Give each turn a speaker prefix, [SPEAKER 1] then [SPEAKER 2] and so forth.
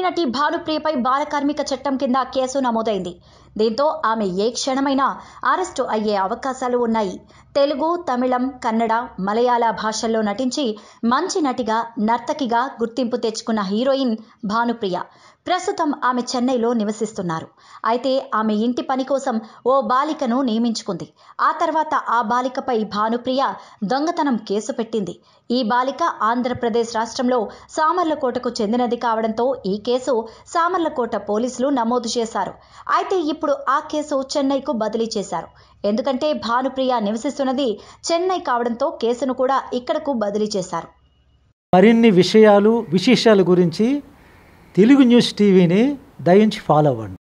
[SPEAKER 1] నటి భానుప్రియపై బాల కార్మిక చట్టం కింద కేసు నమోదైంది దీంతో ఆమె ఏ క్షణమైనా అరెస్టు అయ్యే అవకాశాలు ఉన్నాయి తెలుగు తమిళం కన్నడ మలయాళ భాషల్లో నటించి మంచి నటిగా నర్తకిగా గుర్తింపు తెచ్చుకున్న హీరోయిన్ భానుప్రియ ప్రస్తుతం ఆమె చెన్నైలో నివసిస్తున్నారు అయితే ఆమె ఇంటి పని కోసం ఓ బాలికను నియమించుకుంది ఆ తర్వాత ఆ బాలికపై భానుప్రియ దొంగతనం కేసు పెట్టింది ఈ బాలిక ఆంధ్రప్రదేశ్ రాష్ట్రంలో సామర్లకోటకు చెందినది కావడంతో ఈ కేసు సామర్లకోట పోలీసులు నమోదు చేశారు అయితే ఇప్పుడు ఆ కేసు చెన్నైకు బదిలీ చేశారు ఎందుకంటే భానుప్రియ నివసిస్తున్నది చెన్నై కావడంతో కేసును కూడా ఇక్కడకు బదిలీ చేశారు
[SPEAKER 2] మరిన్ని విషయాలు విశేషాల గురించి తెలుగు న్యూస్ టీవీని దయించి ఫాలో అవ్వండి